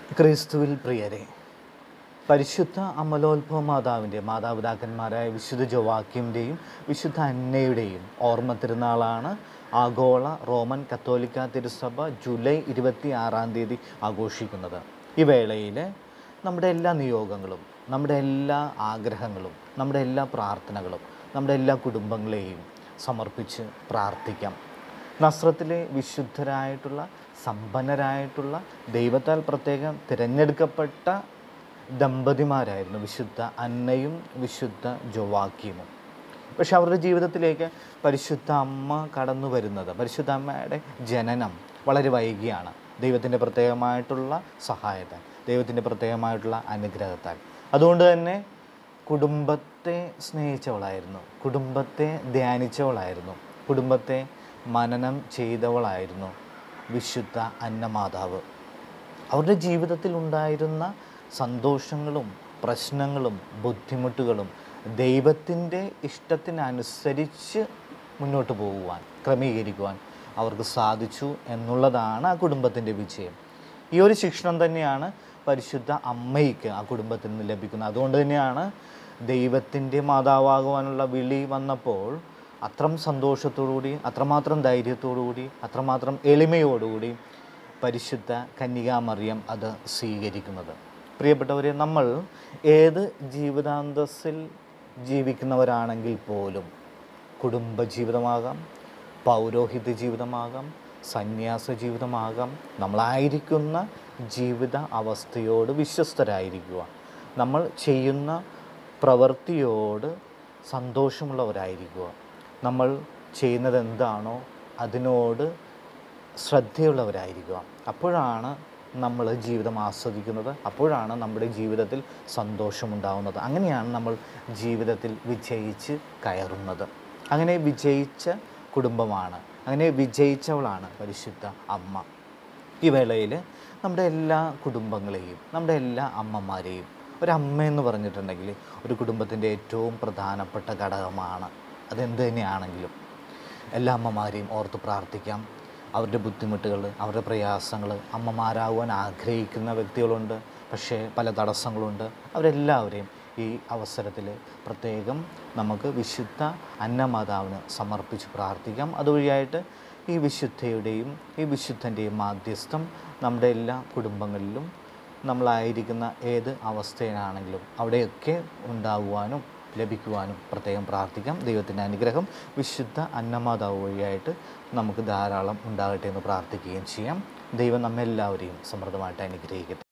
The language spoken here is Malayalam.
ക്രിസ്തുവിൽ പ്രിയരെ പരിശുദ്ധ അമലോത്ഭവ മാതാവിൻ്റെ മാതാപിതാക്കന്മാരായ വിശുദ്ധ ജോവാക്യൻ്റെയും വിശുദ്ധ അന്നയുടെയും ഓർമ്മ തിരുനാളാണ് ആഗോള റോമൻ കത്തോലിക്ക തിരുസഭ ജൂലൈ ഇരുപത്തി ആറാം തീയതി ആഘോഷിക്കുന്നത് ഈ വേളയിൽ നമ്മുടെ എല്ലാ നിയോഗങ്ങളും നമ്മുടെ എല്ലാ ആഗ്രഹങ്ങളും നമ്മുടെ എല്ലാ പ്രാർത്ഥനകളും നമ്മുടെ എല്ലാ കുടുംബങ്ങളെയും സമർപ്പിച്ച് പ്രാർത്ഥിക്കാം നസ്രത്തിലെ വിശുദ്ധരായിട്ടുള്ള സമ്പന്നരായിട്ടുള്ള ദൈവത്താൽ പ്രത്യേകം തിരഞ്ഞെടുക്കപ്പെട്ട ദമ്പതിമാരായിരുന്നു വിശുദ്ധ അന്നയും വിശുദ്ധ ജോവാക്യമും പക്ഷെ അവരുടെ ജീവിതത്തിലേക്ക് പരിശുദ്ധ അമ്മ കടന്നു വരുന്നത് പരിശുദ്ധ അമ്മയുടെ ജനനം വളരെ വൈകിയാണ് ദൈവത്തിൻ്റെ പ്രത്യേകമായിട്ടുള്ള സഹായത്താൽ ദൈവത്തിൻ്റെ പ്രത്യേകമായിട്ടുള്ള അനുഗ്രഹത്താൽ അതുകൊണ്ട് തന്നെ കുടുംബത്തെ സ്നേഹിച്ചവളായിരുന്നു കുടുംബത്തെ ധ്യാനിച്ചവളായിരുന്നു കുടുംബത്തെ മനനം ചെയ്തവളായിരുന്നു വിശുദ്ധ അന്നമാതാവ് അവരുടെ ജീവിതത്തിൽ ഉണ്ടായിരുന്ന സന്തോഷങ്ങളും പ്രശ്നങ്ങളും ബുദ്ധിമുട്ടുകളും ദൈവത്തിൻ്റെ ഇഷ്ടത്തിനനുസരിച്ച് മുന്നോട്ട് പോകുവാൻ ക്രമീകരിക്കുവാൻ അവർക്ക് സാധിച്ചു എന്നുള്ളതാണ് ആ കുടുംബത്തിൻ്റെ വിജയം ഈ ഒരു ശിക്ഷണം തന്നെയാണ് പരിശുദ്ധ അമ്മയ്ക്ക് ആ കുടുംബത്തിൽ നിന്ന് ലഭിക്കുന്നത് അതുകൊണ്ട് തന്നെയാണ് ദൈവത്തിൻ്റെ മാതാവാകുവാനുള്ള വിളി വന്നപ്പോൾ അത്രം സന്തോഷത്തോടുകൂടി അത്രമാത്രം ധൈര്യത്തോടുകൂടി അത്രമാത്രം എളിമയോടുകൂടി പരിശുദ്ധ കന്യകാമറിയം അത് സ്വീകരിക്കുന്നത് പ്രിയപ്പെട്ടവരെ നമ്മൾ ഏത് ജീവിതാന്തസ്സിൽ ജീവിക്കുന്നവരാണെങ്കിൽ പോലും കുടുംബജീവിതമാകാം പൗരോഹിത്യ ജീവിതമാകാം സന്യാസ ജീവിതമാകാം നമ്മളായിരിക്കുന്ന ജീവിത അവസ്ഥയോട് വിശ്വസ്തരായിരിക്കുക നമ്മൾ ചെയ്യുന്ന പ്രവൃത്തിയോട് സന്തോഷമുള്ളവരായിരിക്കുക നമ്മൾ ചെയ്യുന്നത് എന്താണോ അതിനോട് ശ്രദ്ധയുള്ളവരായിരിക്കുക അപ്പോഴാണ് നമ്മൾ ജീവിതം ആസ്വദിക്കുന്നത് അപ്പോഴാണ് നമ്മുടെ ജീവിതത്തിൽ സന്തോഷമുണ്ടാകുന്നത് അങ്ങനെയാണ് നമ്മൾ ജീവിതത്തിൽ വിജയിച്ച് കയറുന്നത് അങ്ങനെ വിജയിച്ച കുടുംബമാണ് അങ്ങനെ വിജയിച്ചവളാണ് പരിശുദ്ധ അമ്മ ഈ വേളയിൽ നമ്മുടെ എല്ലാ കുടുംബങ്ങളെയും നമ്മുടെ എല്ലാ അമ്മമാരെയും ഒരമ്മ എന്ന് പറഞ്ഞിട്ടുണ്ടെങ്കിൽ ഒരു കുടുംബത്തിൻ്റെ ഏറ്റവും പ്രധാനപ്പെട്ട ഘടകമാണ് അതെന്ത് തന്നെയാണെങ്കിലും എല്ലാ അമ്മമാരെയും ഓർത്ത് പ്രാർത്ഥിക്കാം അവരുടെ ബുദ്ധിമുട്ടുകൾ അവരുടെ പ്രയാസങ്ങൾ അമ്മമാരാകുവാൻ ആഗ്രഹിക്കുന്ന വ്യക്തികളുണ്ട് പക്ഷേ പല തടസ്സങ്ങളുണ്ട് അവരെല്ലാവരെയും ഈ അവസരത്തിൽ പ്രത്യേകം നമുക്ക് വിശുദ്ധ അന്നമാതാവിന് സമർപ്പിച്ച് പ്രാർത്ഥിക്കാം അതുവഴിയായിട്ട് ഈ വിശുദ്ധയുടെയും ഈ വിശുദ്ധൻ്റെയും മാധ്യസ്ഥം നമ്മുടെ എല്ലാ കുടുംബങ്ങളിലും നമ്മളായിരിക്കുന്ന ഏത് അവസ്ഥയിലാണെങ്കിലും അവിടെയൊക്കെ ഉണ്ടാകുവാനും ലഭിക്കുവാനും പ്രത്യേകം പ്രാർത്ഥിക്കാം ദൈവത്തിൻ്റെ അനുഗ്രഹം വിശുദ്ധ അന്നമാതാവ് വഴിയായിട്ട് നമുക്ക് ധാരാളം ഉണ്ടാകട്ടെ എന്ന് പ്രാർത്ഥിക്കുകയും ചെയ്യാം ദൈവം നമ്മെല്ലാവരെയും സമൃദ്ധമായിട്ട് അനുഗ്രഹിക്കട്ടെ